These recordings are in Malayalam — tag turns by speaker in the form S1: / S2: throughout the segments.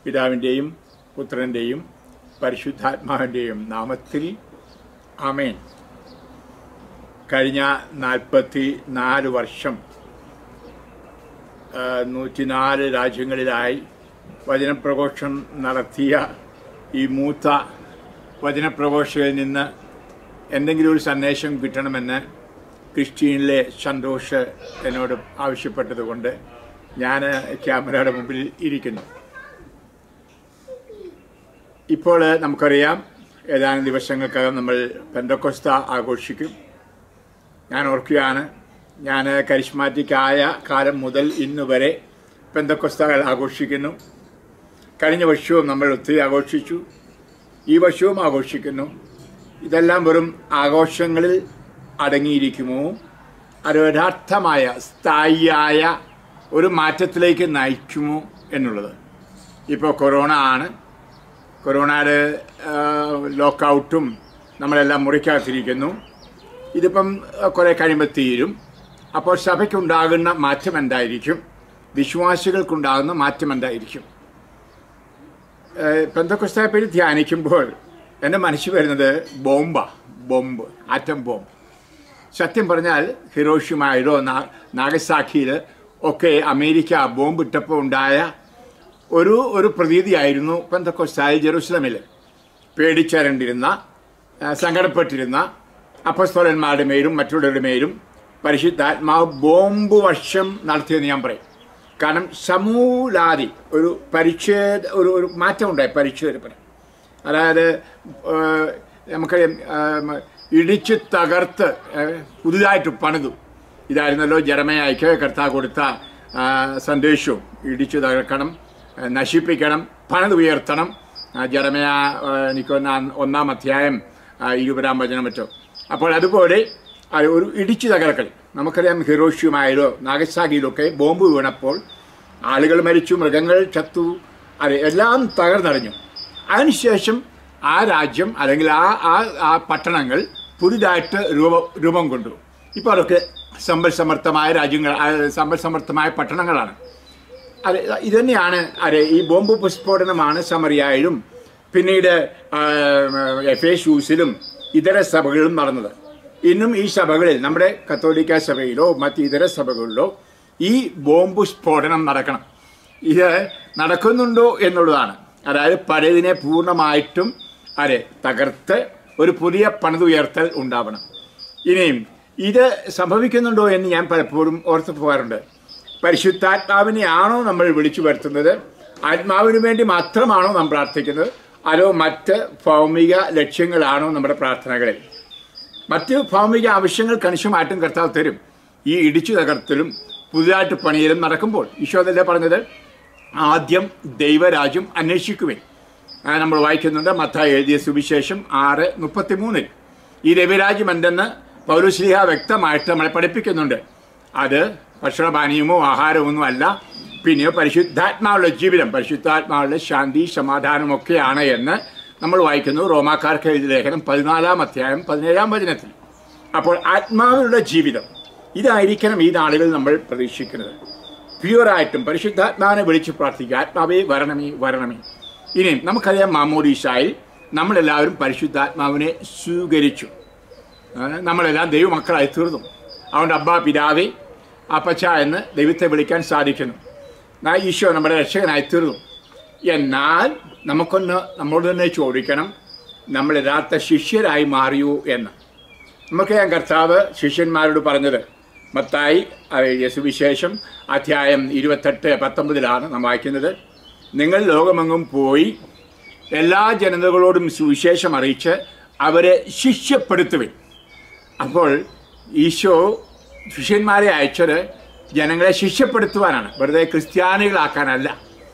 S1: പിതാവിൻ്റെയും പുത്രൻ്റെയും പരിശുദ്ധാത്മാവിൻ്റെയും നാമത്തിൽ ആമേൻ കഴിഞ്ഞ നാൽപ്പത്തി നാല് വർഷം നൂറ്റിനാല് രാജ്യങ്ങളിലായി വചനപ്രഘോഷം നടത്തിയ ഈ മൂത്ത വചനപ്രഘോഷകരിൽ നിന്ന് എന്തെങ്കിലും ഒരു സന്ദേശം കിട്ടണമെന്ന് ക്രിസ്റ്റീനിലെ സന്തോഷ് എന്നോട് ആവശ്യപ്പെട്ടതുകൊണ്ട് ഞാൻ ക്യാമറയുടെ മുമ്പിൽ ഇരിക്കുന്നു ഇപ്പോൾ നമുക്കറിയാം ഏതാനും ദിവസങ്ങൾക്കകം നമ്മൾ പെന്തക്കൊസ്ത ആഘോഷിക്കും ഞാൻ ഓർക്കുകയാണ് ഞാൻ കരിസ്മാറ്റിക് ആയ കാലം മുതൽ ഇന്ന് വരെ പെന്തക്കൊസ്തകൾ ആഘോഷിക്കുന്നു കഴിഞ്ഞ വർഷവും നമ്മൾ ഒത്തിരി ആഘോഷിച്ചു ഈ വർഷവും ആഘോഷിക്കുന്നു ഇതെല്ലാം വെറും ആഘോഷങ്ങളിൽ അടങ്ങിയിരിക്കുമോ അത് യഥാർത്ഥമായ സ്ഥായിയായ ഒരു മാറ്റത്തിലേക്ക് നയിക്കുമോ എന്നുള്ളത് ഇപ്പോൾ കൊറോണ ആണ് കൊറോണയുടെ ലോക്കൗട്ടും നമ്മളെല്ലാം മുറിക്കകത്തിരിക്കുന്നു ഇതിപ്പം കുറേ കഴിയുമ്പോൾ തീരും അപ്പോൾ സഭയ്ക്കുണ്ടാകുന്ന മാറ്റം എന്തായിരിക്കും വിശ്വാസികൾക്കുണ്ടാകുന്ന മാറ്റം എന്തായിരിക്കും പെന്തക്കൊസ്തയെ പറ്റി ധ്യാനിക്കുമ്പോൾ എൻ്റെ മനസ്സിൽ വരുന്നത് ബോംബ ബോംബ് ആറ്റം ബോംബ് സത്യം പറഞ്ഞാൽ ഹിരോഷിമായിലോ നാഗസാക്കിയിൽ ഒക്കെ അമേരിക്ക ബോംബ് ഇട്ടപ്പോൾ ഉണ്ടായ ഒരു ഒരു പ്രതീതിയായിരുന്നു പെന്തക്കൊസ്തായ ജെറുസലമിൽ പേടിച്ചരണ്ടിരുന്ന സങ്കടപ്പെട്ടിരുന്ന അപ്പസ്തോലന്മാരുടെ മേലും മറ്റുള്ളവരുടെ മേലും പരിശുദ്ധാത്മാവ് ബോംബ് വർഷം നടത്തിയെന്ന് ഞാൻ പറയും കാരണം സമൂലാതി ഒരു പരിച്ഛേദ ഒരു ഒരു മാറ്റം ഉണ്ടായി പരിച്ഛേദപ്പന അതായത് നമുക്കറിയാം ഇടിച്ച് തകർത്ത് പുതുതായിട്ട് പണിതു ഇതായിരുന്നല്ലോ ജനമയായിക്ക് കർത്താവ് കൊടുത്ത സന്ദേശവും ഇടിച്ചു തകർക്കണം നശിപ്പിക്കണം പണിതുയർത്തണം ജനമയ എനിക്ക് ഒന്നാം അധ്യായം ഇരുപതാം വചനം മറ്റോ അപ്പോൾ അതുപോലെ ഒരു ഇടിച്ചു തകർക്കൽ നമുക്കറിയാം ഹിറോഷ്യുമായാലോ നാഗസാഗിയിലൊക്കെ ബോംബ് വീണപ്പോൾ ആളുകൾ മരിച്ചു മൃഗങ്ങൾ ചത്തു അത് എല്ലാം തകർന്നറിഞ്ഞു അതിനുശേഷം ആ രാജ്യം അല്ലെങ്കിൽ ആ ആ ആ പട്ടണങ്ങൾ പുതുതായിട്ട് രൂപ രൂപം കൊണ്ടു ഇപ്പോൾ അതൊക്കെ സമ്പൽ സമർത്ഥമായ രാജ്യങ്ങൾ സമ്പൽ സമർത്ഥമായ പട്ടണങ്ങളാണ് അത് ഇതുതന്നെയാണ് അതെ ഈ ബോംബ് പുസ്ഫോടനമാണ് സമറിയായാലും പിന്നീട് എഫേഷൂസിലും ഇതര സഭകളിലും നടന്നത് ഇന്നും ഈ സഭകളിൽ നമ്മുടെ കത്തോലിക്ക സഭയിലോ മറ്റ് ഇതര സഭകളിലോ ഈ ബോംബ് സ്ഫോടനം നടക്കണം ഇത് നടക്കുന്നുണ്ടോ എന്നുള്ളതാണ് അതായത് പഴയതിനെ പൂർണ്ണമായിട്ടും അതെ തകർത്ത് ഒരു പുതിയ പണിതുയർത്തൽ ഉണ്ടാവണം ഇനിയും ഇത് സംഭവിക്കുന്നുണ്ടോ എന്ന് ഞാൻ പലപ്പോഴും ഓർത്തു പോകാറുണ്ട് പരിശുദ്ധാത്മാവിനെയാണോ നമ്മൾ വിളിച്ചു വരുത്തുന്നത് ആത്മാവിന് വേണ്ടി മാത്രമാണോ നാം പ്രാർത്ഥിക്കുന്നത് അതോ മറ്റ് ഭൗമിക ലക്ഷ്യങ്ങളാണോ നമ്മുടെ പ്രാർത്ഥനകളിൽ മറ്റ് ഭൗമിക ആവശ്യങ്ങൾ കണിശമായിട്ടും കർത്താവ് തരും ഈ ഇടിച്ചു തകർത്തലും പുതുതായിട്ട് പണിയലും നടക്കുമ്പോൾ ഈശോതല്ലേ പറഞ്ഞത് ആദ്യം ദൈവരാജ്യം അന്വേഷിക്കുവേ നമ്മൾ വായിക്കുന്നുണ്ട് മത്തായി എഴുതിയ സുവിശേഷം ആറ് മുപ്പത്തി മൂന്നിൽ ഈ ദൈവരാജ്യം എന്തെന്ന് പൗലുശ്രീഹ വ്യക്തമായിട്ട് നമ്മളെ പഠിപ്പിക്കുന്നുണ്ട് അത് ഭക്ഷണപാനീയമോ ആഹാരമൊന്നും അല്ല പിന്നെയോ പരിശുദ്ധാത്മാവുള്ള ജീവിതം പരിശുദ്ധാത്മാവുള്ള ശാന്തി സമാധാനമൊക്കെയാണ് എന്ന് നമ്മൾ വായിക്കുന്നു റോമാക്കാർക്ക് എഴുതിയ ലേഖനം പതിനാലാം അധ്യായം പതിനേഴാം വചനത്തിൽ അപ്പോൾ ആത്മാവിലുള്ള ജീവിതം ഇതായിരിക്കണം ഈ നാളുകൾ നമ്മൾ പ്രതീക്ഷിക്കുന്നത് പ്യുവറായിട്ടും പരിശുദ്ധാത്മാവിനെ വിളിച്ച് പ്രാർത്ഥിക്കുക ആത്മാവേ വരണമേ വരണമേ ഇനിയും നമുക്കറിയാം മാമോദീസായിൽ നമ്മളെല്ലാവരും പരിശുദ്ധാത്മാവിനെ സ്വീകരിച്ചു നമ്മളെല്ലാം ദൈവമക്കളായി തീർന്നു അതുകൊണ്ട് അബ്ബാ പിതാവേ അപ്പച്ച എന്ന് ദൈവത്തെ വിളിക്കാൻ സാധിക്കുന്നു ഈശോ നമ്മുടെ രക്ഷകനായി തീർന്നു എന്നാൽ നമുക്കൊന്ന് നമ്മളോട് തന്നെ ചോദിക്കണം നമ്മൾ യഥാർത്ഥ ശിഷ്യരായി മാറിയോ എന്ന് നമുക്ക് ഞാൻ കർത്താവ് ശിഷ്യന്മാരോട് പറഞ്ഞത് മത്തായി യേശുവിശേഷം അധ്യായം ഇരുപത്തെട്ട് പത്തൊമ്പതിലാണ് നാം വായിക്കുന്നത് നിങ്ങൾ ലോകമെങ്ങും പോയി എല്ലാ ജനതകളോടും സുവിശേഷം അറിയിച്ച് അവരെ ശിഷ്യപ്പെടുത്തുവിൻ അപ്പോൾ ഈശോ ശിഷ്യന്മാരെ അയച്ചത് ജനങ്ങളെ ശിഷ്യപ്പെടുത്തുവാനാണ് വെറുതെ ക്രിസ്ത്യാനികളാക്കാനല്ല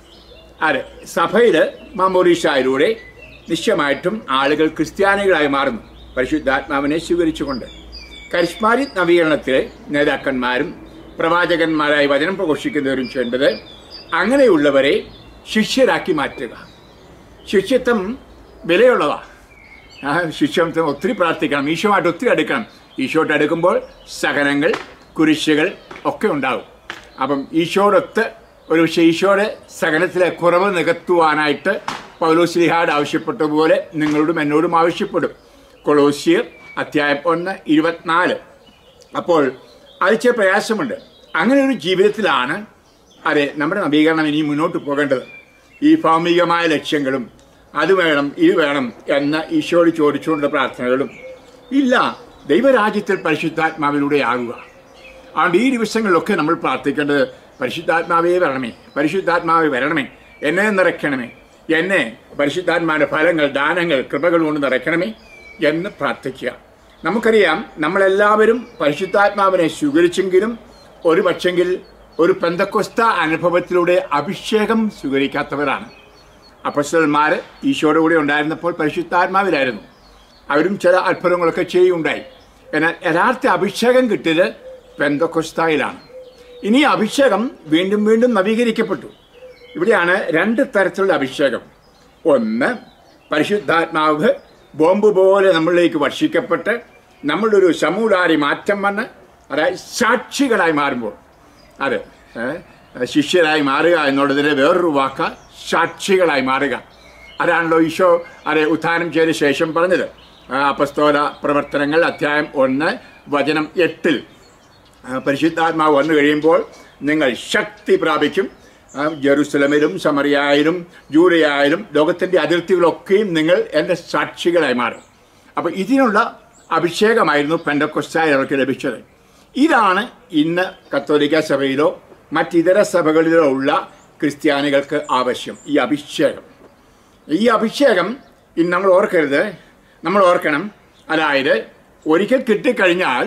S1: അതെ സഭയിൽ മാമോറീഷായിലൂടെ നിശ്ചയമായിട്ടും ആളുകൾ ക്രിസ്ത്യാനികളായി മാറുന്നു പരിശുദ്ധാത്മാവിനെ സ്വീകരിച്ചുകൊണ്ട് കരിസ്മാരിക് നവീകരണത്തിലെ നേതാക്കന്മാരും പ്രവാചകന്മാരായി വചനം പ്രഘോഷിക്കുന്നവരും ചെയ്യേണ്ടത് അങ്ങനെയുള്ളവരെ ശിഷ്യരാക്കി മാറ്റുക ശിഷ്യത്വം വിലയുള്ളതാണ് ആ ശിഷ്യത്വം ഒത്തിരി പ്രാർത്ഥിക്കണം ഈശോമായിട്ട് ഒത്തിരി അടുക്കണം ഈശോട്ട് അടുക്കുമ്പോൾ സഹനങ്ങൾ കുരിശുകൾ ഒക്കെ ഉണ്ടാകും അപ്പം ഈശോടൊത്ത് ഒരു ഈശോയുടെ സകലത്തിലെ കുറവ് നികത്തുവാനായിട്ട് പൗലോസ്ലിഹാട് ആവശ്യപ്പെട്ടതുപോലെ നിങ്ങളോടും എന്നോടും ആവശ്യപ്പെടും കൊളോസിയർ അധ്യായം ഒന്ന് ഇരുപത്തിനാല് അപ്പോൾ അത് ചില പ്രയാസമുണ്ട് അങ്ങനെ ഒരു ജീവിതത്തിലാണ് അതെ നമ്മുടെ നവീകരണം ഇനി മുന്നോട്ട് പോകേണ്ടത് ഈ ഭൗമികമായ ലക്ഷ്യങ്ങളും അത് വേണം ഇത് വേണം എന്ന ഈശോയോട് ചോദിച്ചുകൊണ്ടുള്ള പ്രാർത്ഥനകളും ഇല്ല ദൈവരാജ്യത്തിൽ പരിശുദ്ധാത്മാവിലൂടെ ആകുക അതുകൊണ്ട് ഈ ദിവസങ്ങളിലൊക്കെ നമ്മൾ പ്രാർത്ഥിക്കേണ്ടത് പരിശുദ്ധാത്മാവേ വരണമേ പരിശുദ്ധാത്മാവേ വരണമേ എന്നെ നിറയ്ക്കണമേ എന്നെ പരിശുദ്ധാത്മാവിൻ്റെ ഫലങ്ങൾ ദാനങ്ങൾ കൃപകൾ കൊണ്ട് നിറയ്ക്കണമേ എന്ന് പ്രാർത്ഥിക്കുക നമുക്കറിയാം നമ്മളെല്ലാവരും പരിശുദ്ധാത്മാവിനെ സ്വീകരിച്ചെങ്കിലും ഒരു പക്ഷെങ്കിൽ ഒരു പെന്തക്കൊസ്ത അനുഭവത്തിലൂടെ അഭിഷേകം സ്വീകരിക്കാത്തവരാണ് അപ്പസ്തന്മാർ ഈശോയുടെ കൂടെ ഉണ്ടായിരുന്നപ്പോൾ പരിശുദ്ധാത്മാവിലായിരുന്നു അവരും ചില അത്ഭുതങ്ങളൊക്കെ ചെയ്യുകയുണ്ടായി എന്നാൽ യഥാർത്ഥ അഭിഷേകം കിട്ടിയത് പെന്തക്കൊസ്തായിലാണ് ഇനി അഭിഷേകം വീണ്ടും വീണ്ടും നവീകരിക്കപ്പെട്ടു ഇവിടെയാണ് രണ്ട് തരത്തിലുള്ള അഭിഷേകം ഒന്ന് പരിശുദ്ധാത്മാവ് ബോംബ് പോലെ നമ്മളിലേക്ക് വർഷിക്കപ്പെട്ട് നമ്മളുടെ ഒരു സമൂഹാരി മാറ്റം വന്ന് അതായത് സാക്ഷികളായി മാറുമ്പോൾ അതെ ഏ, ശിഷ്യരായി മാറുക എന്നുള്ളതിൻ്റെ വേറൊരു വാക്ക് സാക്ഷികളായി മാറുക അതാണല്ലോ ഈശോ അതെ ഉത്ഥാനം ചെയ്ത ശേഷം പറഞ്ഞത് ആ, അപ്പസ്തോല പ്രവർത്തനങ്ങൾ അധ്യായം ഒന്ന് വചനം എട്ടിൽ ആ, പരിശുദ്ധാത്മാവ് വന്നു കഴിയുമ്പോൾ നിങ്ങൾ ശക്തി പ്രാപിക്കും ആ, ജെറുസലമിലും സമറിയായാലും ജൂരയായാലും ലോകത്തിൻ്റെ അതിർത്തികളൊക്കെയും നിങ്ങൾ എൻ്റെ സാക്ഷികളായി മാറും അപ്പോൾ ഇതിനുള്ള അഭിഷേകമായിരുന്നു പെൻഡക്കൊസ്റ്റായി അവർക്ക് ലഭിച്ചത് ഇതാണ് ഇന്ന് കത്തോലിക്ക സഭയിലോ മറ്റിതര സഭകളിലോ ഉള്ള ക്രിസ്ത്യാനികൾക്ക് ആവശ്യം ഈ അഭിഷേകം ഈ അഭിഷേകം ഇന്ന് നമ്മൾ ഓർക്കരുത് നമ്മൾ ഓർക്കണം അതായത് ഒരിക്കൽ കിട്ടിക്കഴിഞ്ഞാൽ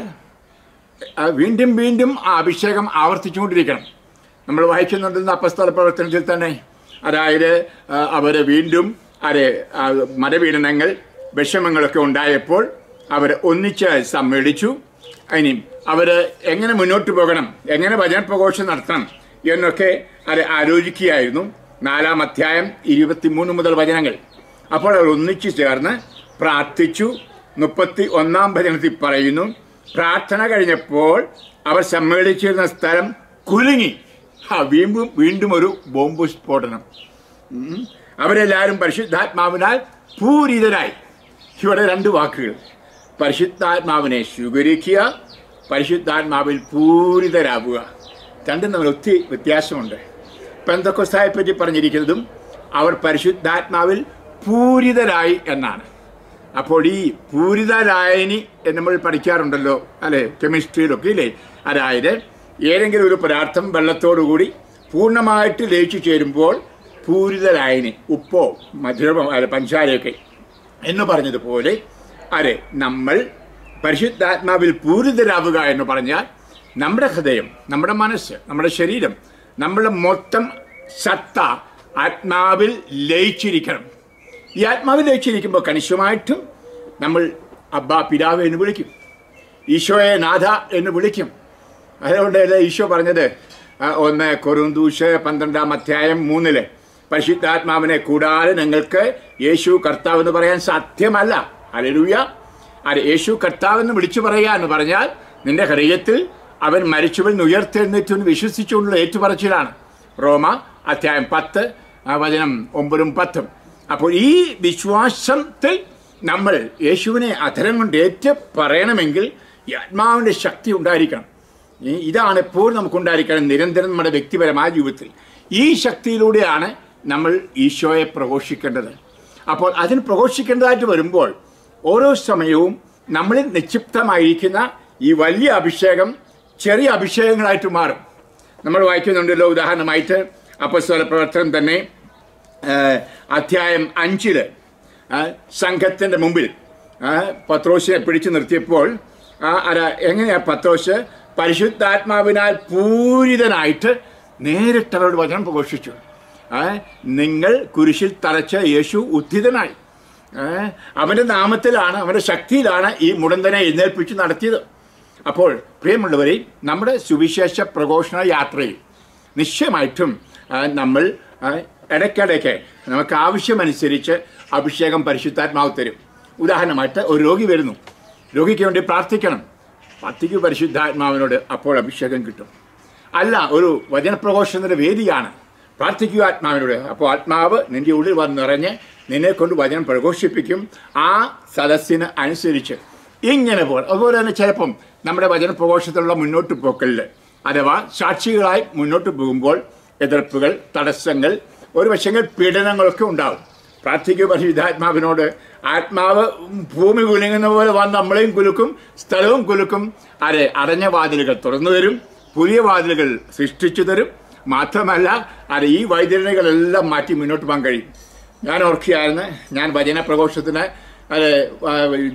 S1: ആ, വീണ്ടും വീണ്ടും ആ അഭിഷേകം ആവർത്തിച്ചുകൊണ്ടിരിക്കണം നമ്മൾ വായിക്കുന്നുണ്ടെന്ന അപ്പസ്തല പ്രവർത്തനത്തിൽ തന്നെ അതായത് അവർ വീണ്ടും അതെ ആ, മതപീഡനങ്ങൾ വിഷമങ്ങളൊക്കെ ഉണ്ടായപ്പോൾ അവർ ഒന്നിച്ച് സമ്മേളിച്ചു ഇനി അവർ എങ്ങനെ മുന്നോട്ട് പോകണം എങ്ങനെ വചനപ്രഘോഷം നടത്തണം എന്നൊക്കെ അത് ആലോചിക്കുകയായിരുന്നു നാലാം അധ്യായം ഇരുപത്തിമൂന്ന് മുതൽ വചനങ്ങൾ അപ്പോൾ അവർ ഒന്നിച്ചു ചേർന്ന് പ്രാർത്ഥിച്ചു മുപ്പത്തി ഒന്നാം ഭജനത്തിൽ പറയുന്നു പ്രാർത്ഥന കഴിഞ്ഞപ്പോൾ അവർ സമ്മേളിച്ചിരുന്ന സ്ഥലം കുലുങ്ങി ആ, വീണ്ടും വീണ്ടും ഒരു ബോംബ് സ്ഫോടനം ഉം. അവരെല്ലാവരും പരിശുദ്ധാത്മാവിനാൽ പൂരിതരായി ഇവിടെ രണ്ട് വാക്കുകൾ പരിശുദ്ധാത്മാവിനെ സ്വീകരിക്കുക പരിശുദ്ധാത്മാവിൽ പൂരിതരാവുക രണ്ടും തമ്മിൽ ഒത്തിരി വ്യത്യാസമുണ്ട് പെന്തക്കൊസ്തായെ പറ്റി പറഞ്ഞിരിക്കുന്നതും അവർ പരിശുദ്ധാത്മാവിൽ പൂരിതരായി എന്നാണ് അപ്പോൾ ഈ പൂരിതരായനി എന്ന് നമ്മൾ പഠിക്കാറുണ്ടല്ലോ അല്ലെ കെമിസ്ട്രിയിലൊക്കെ ഇല്ലേ അതായത് ഏതെങ്കിലും ഒരു പദാർത്ഥം വെള്ളത്തോടുകൂടി പൂർണ്ണമായിട്ട് ലയിച്ചു ചേരുമ്പോൾ പൂരിതരായനി ഉപ്പോ മധുരമോ അല്ല പഞ്ചാരയൊക്കെ എന്ന് പറഞ്ഞതുപോലെ അതെ നമ്മൾ പരിശുദ്ധാത്മാവിൽ പൂരിതരാവുക എന്ന് പറഞ്ഞാൽ നമ്മുടെ ഹൃദയം നമ്മുടെ മനസ്സ് നമ്മുടെ ശരീരം നമ്മുടെ മൊത്തം സത്ത ആത്മാവിൽ ലയിച്ചിരിക്കണം ഈ ആത്മാവിൽ ലയിച്ചിരിക്കുമ്പോൾ കണിശമായിട്ടും നമ്മൾ അബ്ബ പിതാവ് എന്ന് വിളിക്കും ഈശോയെ നാഥ എന്ന് വിളിക്കും അതുകൊണ്ടല്ലേ ഈശോ പറഞ്ഞത് ആ, ഒന്ന് കൊറുന്തൂഷ് പന്ത്രണ്ടാം അധ്യായം മൂന്നില് പരിശുദ്ധാത്മാവിനെ കൂടാതെ നിങ്ങൾക്ക് യേശു കർത്താവ് എന്ന് പറയാൻ സാധ്യമല്ല അലലൂയ അത് യേശു കർത്താവ് എന്ന് വിളിച്ചു പറയുക എന്ന് പറഞ്ഞാൽ നിന്റെ ഹൃദയത്തിൽ അവൻ മരിച്ചവൻ ഉയർത്തെഴുന്നേറ്റു എന്ന് വിശ്വസിച്ചുകൊണ്ടുള്ള ഏറ്റുപറച്ചിലാണ് റോമ അധ്യായം പത്ത് ആ വചനം ഒമ്പതും പത്തും അപ്പോൾ ഈ വിശ്വാസത്തിൽ നമ്മൾ യേശുവിനെ അധരം കൊണ്ട് ഏറ്റ് പറയണമെങ്കിൽ ഈ ആത്മാവിൻ്റെ ശക്തി ഉണ്ടായിരിക്കണം ഈ ഇതാണ് എപ്പോഴും നമുക്കുണ്ടായിരിക്കണം നിരന്തരം നമ്മുടെ വ്യക്തിപരമായ ജീവിതത്തിൽ ഈ ശക്തിയിലൂടെയാണ് നമ്മൾ ഈശോയെ പ്രഘോഷിക്കേണ്ടത് അപ്പോൾ അതിന് പ്രഘോഷിക്കേണ്ടതായിട്ട് വരുമ്പോൾ ഓരോ സമയവും നമ്മളിൽ നിക്ഷിപ്തമായിരിക്കുന്ന ഈ വലിയ അഭിഷേകം ചെറിയ അഭിഷേകങ്ങളായിട്ട് മാറും നമ്മൾ വായിക്കുന്നുണ്ടല്ലോ ഉദാഹരണമായിട്ട് അപ്പസ്വല പ്രവർത്തനം തന്നെ ആ, അധ്യായം അഞ്ചില് ആ, സംഘത്തിന്റെ മുമ്പിൽ ആ, പത്രോസിനെ പിടിച്ചു നിർത്തിയപ്പോൾ ആ, അല്ല എങ്ങനെയാ പത്രോസ് പരിശുദ്ധാത്മാവിനാൽ പൂരിതനായിട്ട് നേരിട്ട് അവരോട് വചനം പ്രഘോഷിച്ചു ആ, നിങ്ങൾ കുരിശിൽ തറച്ച യേശു ഉദ്ധിതനായി ആ, അവന്റെ നാമത്തിലാണ് അവന്റെ ശക്തിയിലാണ് ഈ മുടന്തനെ എഴുന്നേൽപ്പിച്ച് നടത്തിയത് അപ്പോൾ പ്രിയമുള്ളവരെ നമ്മുടെ സുവിശേഷ പ്രഘോഷണ യാത്രയിൽ നിശ്ചയമായിട്ടും ആ, നമ്മൾ ആ, ഇടയ്ക്കിടയ്ക്ക് നമുക്ക് ആവശ്യമനുസരിച്ച് അഭിഷേകം പരിശുദ്ധാത്മാവ് തരും ഉദാഹരണമായിട്ട് ഒരു രോഗി വരുന്നു രോഗിക്ക് വേണ്ടി പ്രാർത്ഥിക്കണം പത്തിക്ക് പരിശുദ്ധാത്മാവിനോട് അപ്പോൾ അഭിഷേകം കിട്ടും അല്ല ഒരു വചനപ്രഘോഷണത്തിന്റെ വേദിയാണ് പ്രാർത്ഥിക്കുക ആത്മാവിനോട് അപ്പോൾ ആത്മാവ് നിന്റെ ഉള്ളിൽ വന്ന് നിറഞ്ഞ് നിന്നെ കൊണ്ട് വചനം പ്രഘോഷിപ്പിക്കും ആ സദസ്സിന് അനുസരിച്ച് ഇങ്ങനെ പോലെ അതുപോലെ തന്നെ ചിലപ്പം നമ്മുടെ വചന പ്രഘോഷത്തിലുള്ള മുന്നോട്ട് പോക്കലിൽ അഥവാ സാക്ഷികളായി മുന്നോട്ട് പോകുമ്പോൾ എതിർപ്പുകൾ തടസ്സങ്ങൾ ഒരു വശങ്ങൾ പീഡനങ്ങളൊക്കെ ഉണ്ടാവും പ്രാർത്ഥിക്കുക പരിശുദ്ധാത്മാവിനോട് ആത്മാവ് ഭൂമി കുലുങ്ങുന്ന പോലെ വന്ന് നമ്മളെയും കുലുക്കും സ്ഥലവും കുലുക്കും അതെ അടഞ്ഞ വാതിലുകൾ തുറന്നു തരും പുതിയ വാതിലുകൾ സൃഷ്ടിച്ചു തരും മാത്രമല്ല അത് ഈ വൈദ്യുതികളെല്ലാം മാറ്റി മുന്നോട്ട് പോകാൻ കഴിയും ഞാൻ ഓർക്കുകയായിരുന്നു ഞാൻ വചന പ്രഘോഷത്തിന് അത് ആ,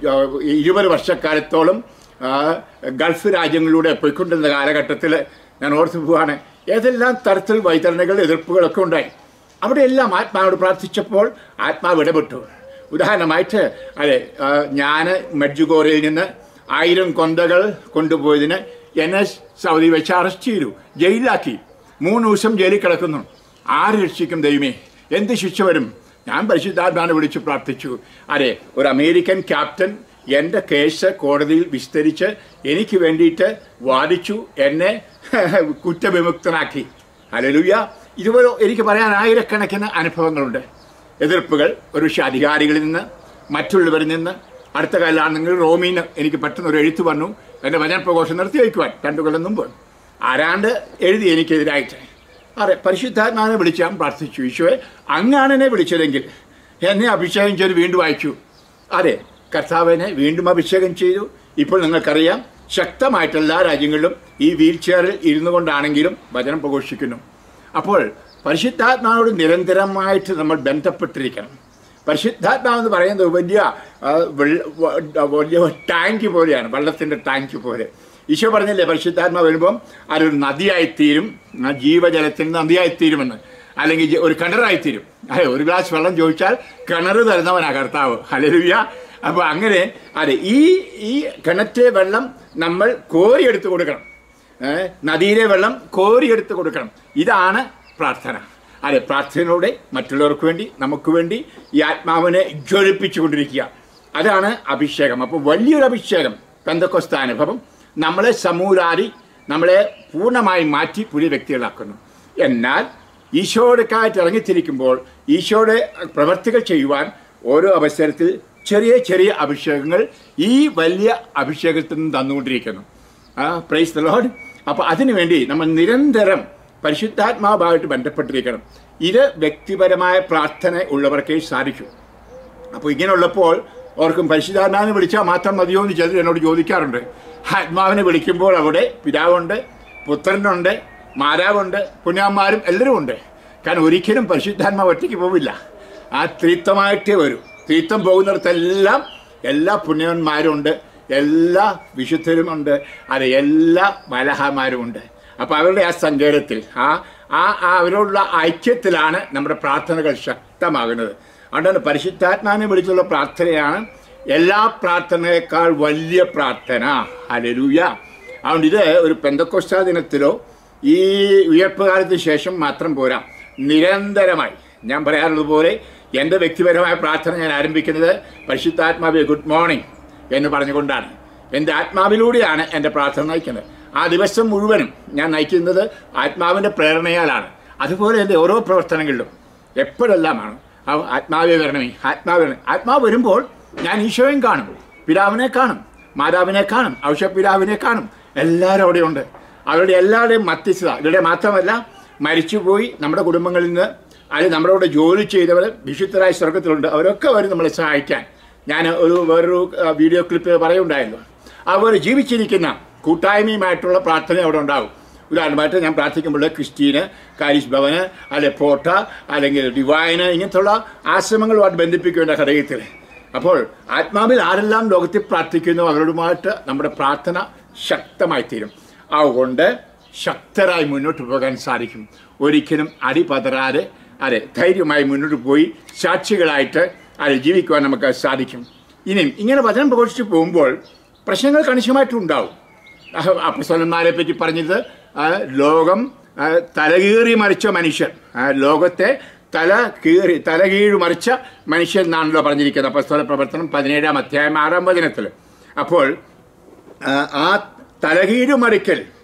S1: ഇരുപത് വർഷക്കാലത്തോളം ആ, ഗൾഫ് രാജ്യങ്ങളിലൂടെ പോയിക്കൊണ്ടിരുന്ന കാലഘട്ടത്തിൽ ഞാൻ ഓർത്തു പോവാണ് ഏതെല്ലാം തരത്തിൽ വൈതരണകൾ എതിർപ്പുകളൊക്കെ ഉണ്ടായി അവിടെയെല്ലാം ആത്മാവോട് പ്രാർത്ഥിച്ചപ്പോൾ ആത്മാവ് ഇടപെട്ടു ഉദാഹരണമായിട്ട് അതെ ഞാൻ മെഡ്ജുഗോറയിൽ നിന്ന് ആയിരം കൊന്തകൾ കൊണ്ടുപോയതിന് എന്നെ സൗദി വെച്ച് അറസ്റ്റ് ചെയ്തു ജയിലിലാക്കി മൂന്ന് ദിവസം ജയിലിൽ കിടക്കുന്നു ആര് രക്ഷിക്കും ദൈവമേ എന്ത് ശിക്ഷ വരും ഞാൻ പരിശുദ്ധാത്മാനെ വിളിച്ച് പ്രാർത്ഥിച്ചു അതെ ഒരു അമേരിക്കൻ ക്യാപ്റ്റൻ എൻ്റെ കേസ് കോടതിയിൽ വിസ്തരിച്ച് എനിക്ക് വേണ്ടിയിട്ട് വാദിച്ചു എന്നെ കുറ്റവിമുക്തനാക്കി അലലുയ ഇതുപോലെ എനിക്ക് പറയാൻ ആയിരക്കണക്കിന് അനുഭവങ്ങളുണ്ട് എതിർപ്പുകൾ ഒരു പക്ഷേ അധികാരികളിൽ നിന്ന് മറ്റുള്ളവരിൽ നിന്ന് അടുത്ത കാലമാണെങ്കിൽ റോമീന്ന് എനിക്ക് പെട്ടെന്ന് ഒരു എഴുത്ത് വന്നു എൻ്റെ വചന പ്രഘോഷം നിർത്തി വയ്ക്കുവാൻ രണ്ടു കൊല്ലം മുമ്പ് ആരാണ്ട് എഴുതി എനിക്കെതിരായിട്ട് അതെ പരിശുദ്ധാത്മാവിനെ വിളിച്ച് ഞാൻ പ്രാർത്ഥിച്ചു ഈശോയെ അങ്ങാണ് എന്നെ വിളിച്ചതെങ്കിൽ എന്നെ അഭിഷേകം ചെയ്ത് വീണ്ടും അയച്ചു അതെ കർത്താവിനെ വീണ്ടും അഭിഷേകം ചെയ്തു ഇപ്പോൾ നിങ്ങൾക്കറിയാം ശക്തമായിട്ട് എല്ലാ രാജ്യങ്ങളിലും ഈ വീൽ ചെയറിൽ ഇരുന്നു കൊണ്ടാണെങ്കിലും വചനം പ്രഘോഷിക്കുന്നു അപ്പോൾ പരിശുദ്ധാത്മാവോട് നിരന്തരമായിട്ട് നമ്മൾ ബന്ധപ്പെട്ടിരിക്കണം പരിശുദ്ധാത്മാവ് എന്ന് പറയുന്നത് വലിയ ആ, വെള്ള- വ- വലിയ ടാങ്ക് പോലെയാണ് വെള്ളത്തിൻ്റെ ടാങ്ക് പോലെ ഈശോ പറഞ്ഞില്ലേ പരിശുദ്ധാത്മാവ് വരുമ്പം അതൊരു നദിയായിത്തീരും ആ ജീവജലത്തിന് നദിയായിത്തീരുമെന്ന് അല്ലെങ്കിൽ ജ- ഒരു കിണറായിത്തീരും അതെ ഒരു ഗ്ലാസ് വെള്ളം ചോദിച്ചാൽ കിണർ തരുന്നവനാ കർത്താവ് ഹലരുയ അപ്പോൾ അങ്ങനെ അതെ ഈ ഈ കിണറ്റിലെ വെള്ളം നമ്മൾ കോരിയെടുത്ത് കൊടുക്കണം ഏ, നദിയിലെ വെള്ളം കോരിയെടുത്ത് കൊടുക്കണം ഇതാണ് പ്രാർത്ഥന അതെ പ്രാർത്ഥനയിലൂടെ മറ്റുള്ളവർക്ക് വേണ്ടി നമുക്ക് വേണ്ടി ഈ ആത്മാവിനെ ജ്വലിപ്പിച്ചു കൊണ്ടിരിക്കുക അതാണ് അഭിഷേകം അപ്പോൾ വലിയൊരു അഭിഷേകം പെന്തക്കൊസ്ത അനുഭവം നമ്മളെ സമൂലാരി നമ്മളെ പൂർണ്ണമായി മാറ്റി പുതിയ വ്യക്തികളാക്കുന്നു എന്നാൽ ഈശോടുക്കായിട്ട് ഇറങ്ങിത്തിരിക്കുമ്പോൾ ഈശോയുടെ പ്രവർത്തികൾ ചെയ്യുവാൻ ഓരോ അവസരത്തിൽ ചെറിയ ചെറിയ അഭിഷേകങ്ങൾ ഈ വലിയ അഭിഷേകത്തിൽ നിന്ന് തന്നുകൊണ്ടിരിക്കുന്നു പ്രൈസ് ദ ലോഡ് അപ്പോൾ അതിനുവേണ്ടി നമ്മൾ നിരന്തരം പരിശുദ്ധാത്മാവുമായിട്ട് ബന്ധപ്പെട്ടിരിക്കണം ഇത് വ്യക്തിപരമായ പ്രാർത്ഥന ഉള്ളവർക്കേ സാധിക്കൂ അപ്പോൾ ഇങ്ങനെയുള്ളപ്പോൾ ഓർക്കും പരിശുദ്ധാത്മാവിനെ വിളിച്ചാൽ മാത്രം മതിയോ എന്ന് ചിലർ എന്നോട് ചോദിക്കാറുണ്ട് ആത്മാവിനെ വിളിക്കുമ്പോൾ അവിടെ പിതാവുണ്ട് പുത്രനുണ്ട് മാതാവുണ്ട് പുണ്യാന്മാരും എല്ലാവരും ഉണ്ട് കാരണം ഒരിക്കലും പരിശുദ്ധാത്മാവ് ഒറ്റയ്ക്ക് പോവില്ല ആ ത്രിത്വമായിട്ടേ വരൂ ത്രിത്വം പോകുന്നിടത്തെല്ലാം എല്ലാ പുണ്യവന്മാരും ഉണ്ട് എല്ലാ വിശുദ്ധരുമുണ്ട് അത് എല്ലാ മലഹമാരും ഉണ്ട് അപ്പോൾ അവരുടെ ആ സങ്കേതത്തിൽ ആ ആ ആ അവരോടുള്ള ഐക്യത്തിലാണ് നമ്മുടെ പ്രാർത്ഥനകൾ ശക്തമാകുന്നത് അതുകൊണ്ടാണ് പരിശുദ്ധാത്മാവിനെ വിളിച്ചുള്ള പ്രാർത്ഥനയാണ് എല്ലാ പ്രാർത്ഥനയേക്കാൾ വലിയ പ്രാർത്ഥന ഹലലൂയ അതുകൊണ്ട് ഇത് ഒരു പെന്തക്കോസ്റ്റാ ദിനത്തിലോ ഈ ഉയർപ്പ് കാലത്തിന് ശേഷം മാത്രം പോരാ നിരന്തരമായി ഞാൻ പറയാറുള്ളത് പോലെ എൻ്റെ വ്യക്തിപരമായ പ്രാർത്ഥന ഞാൻ ആരംഭിക്കുന്നത് പരിശുദ്ധാത്മാവെ ഗുഡ് മോർണിംഗ് എന്ന് പറഞ്ഞുകൊണ്ടാണ് എൻ്റെ ആത്മാവിലൂടെയാണ് എൻ്റെ പ്രാർത്ഥന നയിക്കുന്നത് ആ ദിവസം മുഴുവനും ഞാൻ നയിക്കുന്നത് ആത്മാവിൻ്റെ പ്രേരണയാലാണ് അതുപോലെ എൻ്റെ ഓരോ പ്രവർത്തനങ്ങളിലും എപ്പോഴെല്ലാമാണ് ആ ആത്മാവെ വരണമേ ആത്മാവ് വരണമേ ആത്മാവ് വരുമ്പോൾ ഞാൻ ഈശോയും കാണും പിതാവിനെ കാണും മാതാവിനെ കാണും ഔഷപിതാവിനെ കാണും എല്ലാവരും അവിടെയുണ്ട് അവരുടെ എല്ലാവരുടെയും മധ്യസ്ഥത ഇവിടെ മാത്രമല്ല മരിച്ചുപോയി നമ്മുടെ കുടുംബങ്ങളിൽ നിന്ന് അല്ലെങ്കിൽ നമ്മുടെ കൂടെ ജോലി ചെയ്തവർ വിശുദ്ധരായ സ്വർഗത്തിലുണ്ട് അവരൊക്കെ വരും നമ്മളെ സഹായിക്കാൻ ഞാൻ ഒരു വേറൊരു ആ, വീഡിയോ ക്ലിപ്പ് പറയുണ്ടായിരുന്നു അവർ ജീവിച്ചിരിക്കുന്ന കൂട്ടായ്മയുമായിട്ടുള്ള പ്രാർത്ഥന അവിടെ ഉണ്ടാകും ഉദാഹരണമായിട്ട് ഞാൻ പ്രാർത്ഥിക്കുമ്പോൾ ക്രിസ്റ്റീന് കാരിസ് ഭവന് അല്ലെ പോട്ട അല്ലെങ്കിൽ ഡിവൈന് ഇങ്ങനത്തുള്ള ആശ്രമങ്ങളുമായിട്ട് ബന്ധിപ്പിക്കേണ്ട ഹൃദയത്തിൽ അപ്പോൾ ആത്മാവിൽ ആരെല്ലാം ലോകത്തിൽ പ്രാർത്ഥിക്കുന്നു അവരോടുമായിട്ട് നമ്മുടെ പ്രാർത്ഥന ശക്തമായി തീരും അതുകൊണ്ട് ശക്തരായി മുന്നോട്ട് പോകാൻ സാധിക്കും ഒരിക്കലും അടിപതരാതെ അതെ ധൈര്യമായി മുന്നോട്ട് പോയി സാക്ഷികളായിട്ട് അത് ജീവിക്കുവാൻ നമുക്ക് സാധിക്കും ഇനിയും ഇങ്ങനെ വചനം പ്രഘോഷിച്ച് പോകുമ്പോൾ പ്രശ്നങ്ങൾ കണിശമായിട്ടുണ്ടാവും അപ്പസ്വലന്മാരെ പറ്റി പറഞ്ഞത് ആ, ലോകം ആ, തലകീറി മറിച്ച മനുഷ്യൻ ആ, ലോകത്തെ തല കീറി തലകീഴ് മറിച്ച മനുഷ്യൻ എന്നാണല്ലോ പറഞ്ഞിരിക്കുന്നത് അപ്പസ്വല പ്രവർത്തനം പതിനേഴാം അധ്യായം ആറാം വചനത്തിൽ അപ്പോൾ ആ, ആ തലകീഴ് മറിക്കൽ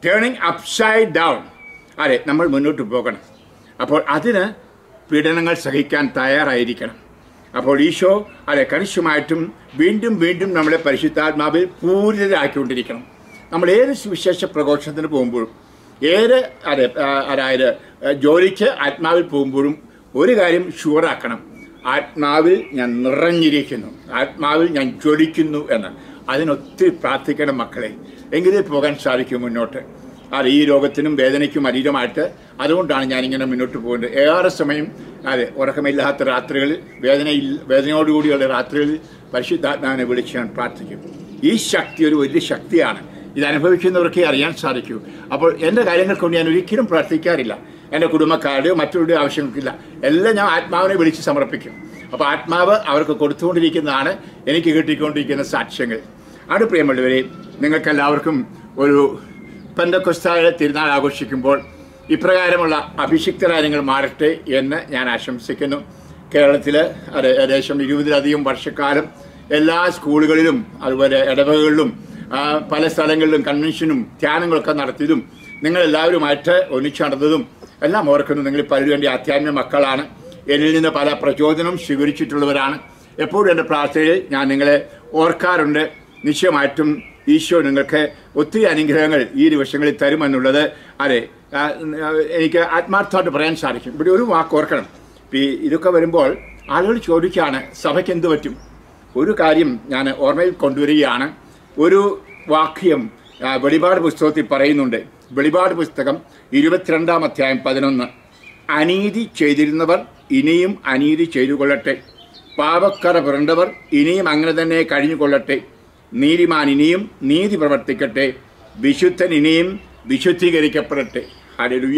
S1: ടേണിങ് അപ്സൈഡ് ഡൗൺ അതെ നമ്മൾ മുന്നോട്ട് പോകണം അപ്പോൾ അതിന് പീഡനങ്ങൾ സഹിക്കാൻ തയ്യാറായിരിക്കണം അപ്പോൾ ഈശോ അതെ കണിശമായിട്ടും വീണ്ടും വീണ്ടും നമ്മളെ പരിശുദ്ധാത്മാവിൽ പൂരിതരാക്കിക്കൊണ്ടിരിക്കണം നമ്മൾ ഏത് സുവിശേഷ പ്രഘോഷണത്തിന് പോകുമ്പോഴും ഏത് അതെ ആ, അതായത് ആ, ജോലിക്ക് ആത്മാവിൽ പോകുമ്പോഴും ഒരു കാര്യം ഷുവറാക്കണം ആത്മാവിൽ ഞാൻ നിറഞ്ഞിരിക്കുന്നു ആത്മാവിൽ ഞാൻ ജ്വലിക്കുന്നു എന്ന് അതിനൊത്തിരി പ്രാർത്ഥിക്കണം മക്കളെ എങ്കിലേ പോകാൻ സാധിക്കും മുന്നോട്ട് അത് ഈ രോഗത്തിനും വേദനയ്ക്കും അതീതമായിട്ട് അതുകൊണ്ടാണ് ഞാനിങ്ങനെ മുന്നോട്ട് പോകുന്നത് ഏറെ സമയം അതെ ഉറക്കമില്ലാത്ത രാത്രികളിൽ വേദനയിൽ വേദനയോടുകൂടിയുള്ള രാത്രികളിൽ പരിശുദ്ധാത്മാവിനെ വിളിച്ച് ഞാൻ പ്രാർത്ഥിക്കും ഈ ശക്തി ഒരു വലിയ ശക്തിയാണ് ഇത് അനുഭവിക്കുന്നവർക്കേ അറിയാൻ സാധിക്കൂ അപ്പോൾ എൻ്റെ കാര്യങ്ങൾ കൊണ്ട് ഞാൻ ഒരിക്കലും പ്രാർത്ഥിക്കാറില്ല എൻ്റെ കുടുംബക്കാരുടെയോ മറ്റുള്ളവരുടെ ആവശ്യങ്ങൾക്കില്ല എല്ലാം ഞാൻ ആത്മാവിനെ വിളിച്ച് സമർപ്പിക്കും അപ്പോൾ ആത്മാവ് അവർക്ക് കൊടുത്തുകൊണ്ടിരിക്കുന്നതാണ് എനിക്ക് കിട്ടിക്കൊണ്ടിരിക്കുന്ന സാക്ഷ്യങ്ങൾ ആണ് പ്രിയമുള്ളവരെ നിങ്ങൾക്കെല്ലാവർക്കും ഒരു പെന്തക്കൊസ്തായ തിരുനാൾ ആഘോഷിക്കുമ്പോൾ ഇപ്രകാരമുള്ള അഭിഷിക്തരായ നിങ്ങൾ മാറട്ടെ എന്ന് ഞാൻ ആശംസിക്കുന്നു കേരളത്തിൽ അത് ഏകദേശം ഇരുപതിലധികം വർഷക്കാലം എല്ലാ സ്കൂളുകളിലും അതുപോലെ ഇടവകളിലും ആ, പല സ്ഥലങ്ങളിലും കൺവെൻഷനും ധ്യാനങ്ങളൊക്കെ നടത്തിയതും നിങ്ങളെല്ലാവരുമായിട്ട് ഒന്നിച്ചു നടന്നതും എല്ലാം ഓർക്കുന്നു നിങ്ങൾ പലരും എൻ്റെ ആധ്യാത്മിക മക്കളാണ് എന്നിൽ നിന്ന് പല പ്രചോദനം സ്വീകരിച്ചിട്ടുള്ളവരാണ് എപ്പോഴും എൻ്റെ പ്രാർത്ഥനയിൽ ഞാൻ നിങ്ങളെ ഓർക്കാറുണ്ട് നിശ്ചയമായിട്ടും ഈശോ നിങ്ങൾക്ക് ഒത്തിരി അനുഗ്രഹങ്ങൾ ഈ ദിവസങ്ങളിൽ തരുമെന്നുള്ളത് അതെ ആ, എനിക്ക് ആത്മാർത്ഥമായിട്ട് പറയാൻ സാധിക്കും ഇവിടെ ഒരു വാക്ക് ഓർക്കണം ഇപ്പം ഈ ഇതൊക്കെ വരുമ്പോൾ ആളുകൾ ചോദിക്കുകയാണ് സഭയ്ക്ക് എന്ത് പറ്റും ഒരു കാര്യം ഞാൻ ഓർമ്മയിൽ കൊണ്ടുവരികയാണ് ഒരു വാക്യം ആ, വെളിപാട് പുസ്തകത്തിൽ പറയുന്നുണ്ട് വെളിപാട് പുസ്തകം ഇരുപത്തിരണ്ടാം അധ്യായം പതിനൊന്ന് അനീതി ചെയ്തിരുന്നവർ ഇനിയും അനീതി ചെയ്തു കൊള്ളട്ടെ പാപക്കറ പുരണ്ടവർ ഇനിയും അങ്ങനെ തന്നെ കഴിഞ്ഞുകൊള്ളട്ടെ നീതിമാൻ ഇനിയും നീതി പ്രവർത്തിക്കട്ടെ വിശുദ്ധൻ ഇനിയും വിശുദ്ധീകരിക്കപ്പെടട്ടെ ഹല്ലേലൂയ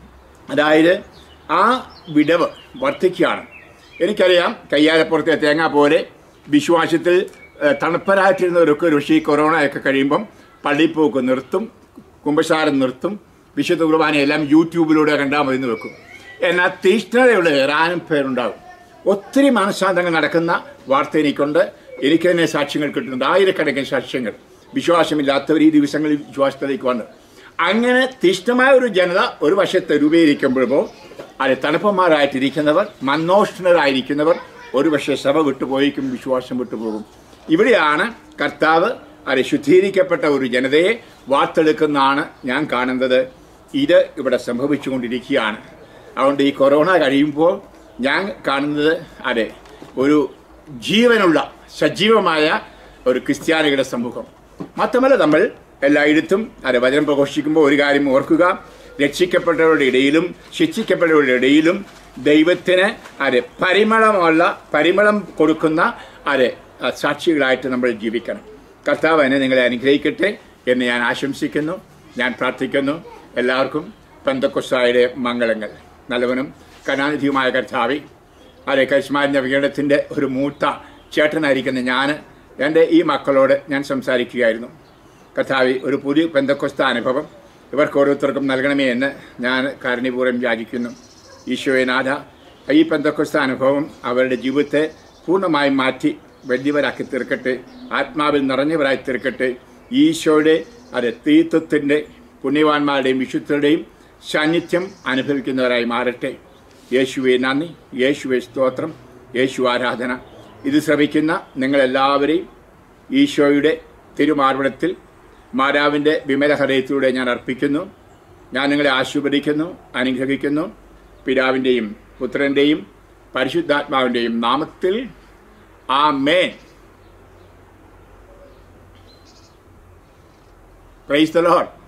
S1: അതായത് ആ വിടവ് വർദ്ധിക്കുകയാണ് എനിക്കറിയാം കയ്യാലപ്പുറത്തെ തേങ്ങ പോലെ വിശ്വാസത്തിൽ ഏഹ്, തണുപ്പരായിട്ടിരുന്നവരൊക്കെ ഒരു പക്ഷേ ഈ കൊറോണയൊക്കെ കഴിയുമ്പം പള്ളിപ്പോക്ക് നിർത്തും കുമ്പസാരം നിർത്തും വിശുദ്ധ കുർബാനയെല്ലാം യൂട്യൂബിലൂടെ കണ്ടാൽ മതി എന്ന് വെക്കും എന്നാൽ തീഷ്ണതയുള്ള ഏറാനും പേരുണ്ടാകും ഒത്തിരി മനസ്സാന്തങ്ങൾ നടക്കുന്ന വാർത്ത എനിക്കുണ്ട് എനിക്ക് തന്നെ സാക്ഷ്യങ്ങൾ കിട്ടുന്നുണ്ട് ആയിരക്കണക്കിന് സാക്ഷ്യങ്ങൾ വിശ്വാസമില്ലാത്തവർ ഈ ദിവസങ്ങളിൽ വിശ്വാസത്തിലേക്ക് വന്നു അങ്ങനെ തീഷ്ണമായ ഒരു ജനത ഒരു വശത്ത് രൂപീകരിക്കുമ്പോഴോ അത് തണുപ്പന്മാരായിട്ടിരിക്കുന്നവർ മന്നോഷ്ണരായിരിക്കുന്നവർ ഒരു പക്ഷേ സഭ വിട്ടുപോയിക്കും വിശ്വാസം വിട്ടുപോകും ഇവിടെയാണ് കർത്താവ് അത് ശുദ്ധീകരിക്കപ്പെട്ട ഒരു ജനതയെ വാർത്തെടുക്കുന്നതാണ് ഞാൻ കാണുന്നത് ഇത് ഇവിടെ സംഭവിച്ചുകൊണ്ടിരിക്കുകയാണ് അതുകൊണ്ട് ഈ കൊറോണ കഴിയുമ്പോൾ ഞാൻ കാണുന്നത് അതെ ഒരു ജീവനുള്ള സജീവമായ ഒരു ക്രിസ്ത്യാനികളുടെ സമൂഹം മാത്രമല്ല നമ്മൾ എല്ലായിടത്തും അതെ വചനം പ്രഘോഷിക്കുമ്പോൾ ഒരു കാര്യം ഓർക്കുക രക്ഷിക്കപ്പെട്ടവരുടെ ഇടയിലും ശിക്ഷിക്കപ്പെട്ടവരുടെ ഇടയിലും ദൈവത്തിന് അതെ പരിമളമുള്ള പരിമളം കൊടുക്കുന്ന അതെ ആ, സാക്ഷികളായിട്ട് നമ്മൾ ജീവിക്കണം കർത്താവ് എന്നെ നിങ്ങളെ അനുഗ്രഹിക്കട്ടെ എന്ന് ഞാൻ ആശംസിക്കുന്നു ഞാൻ പ്രാർത്ഥിക്കുന്നു എല്ലാവർക്കും പെന്തക്കൊസായുടെ മംഗളങ്ങൾ നല്ലവനും കരുണാനിധിയുമായ കർത്താവി അതെ കരിസ്മാരിൻ്റെ വികടത്തിൻ്റെ ഒരു മൂത്ത ചേട്ടനായിരിക്കുന്ന ഞാൻ എൻ്റെ ഈ മക്കളോട് ഞാൻ സംസാരിക്കുകയായിരുന്നു കർത്താവി ഒരു പുതിയ പെന്തക്കൊസ്ത അനുഭവം ഇവർക്ക് ഓരോരുത്തർക്കും നൽകണമേ എന്ന് ഞാൻ കാരുണ്യപൂർവ്വം യാചിക്കുന്നു ഈശോയെ നാഥ ഈ പെന്തക്കൊസ്ത അനുഭവം അവരുടെ ജീവിതത്തെ പൂർണ്ണമായും മാറ്റി വലിയവരാക്കി തീർക്കട്ടെ ആത്മാവിൽ നിറഞ്ഞവരായി തീർക്കട്ടെ ഈശോയുടെ അത് തീത്വത്തിൻ്റെ പുണ്യവാന്മാരുടെയും വിശുദ്ധരുടെയും സാന്നിധ്യം അനുഭവിക്കുന്നവരായി മാറട്ടെ യേശുവെ നന്ദി യേശുവെ സ്തോത്രം യേശു ആരാധന ഇത് ശ്രമിക്കുന്ന നിങ്ങളെല്ലാവരെയും ഈശോയുടെ തിരുമാർവണത്തിൽ മാതാവിൻ്റെ വിമല ഹൃദയത്തിലൂടെ ഞാൻ അർപ്പിക്കുന്നു ഞാൻ നിങ്ങളെ ആശീർവദിക്കുന്നു അനുഗ്രഹിക്കുന്നു പിതാവിൻ്റെയും പുത്രൻ്റെയും പരിശുദ്ധാത്മാവിൻ്റെയും നാമത്തിൽ ആ മേൻ പ്രൈസ് ദ ലോഡ്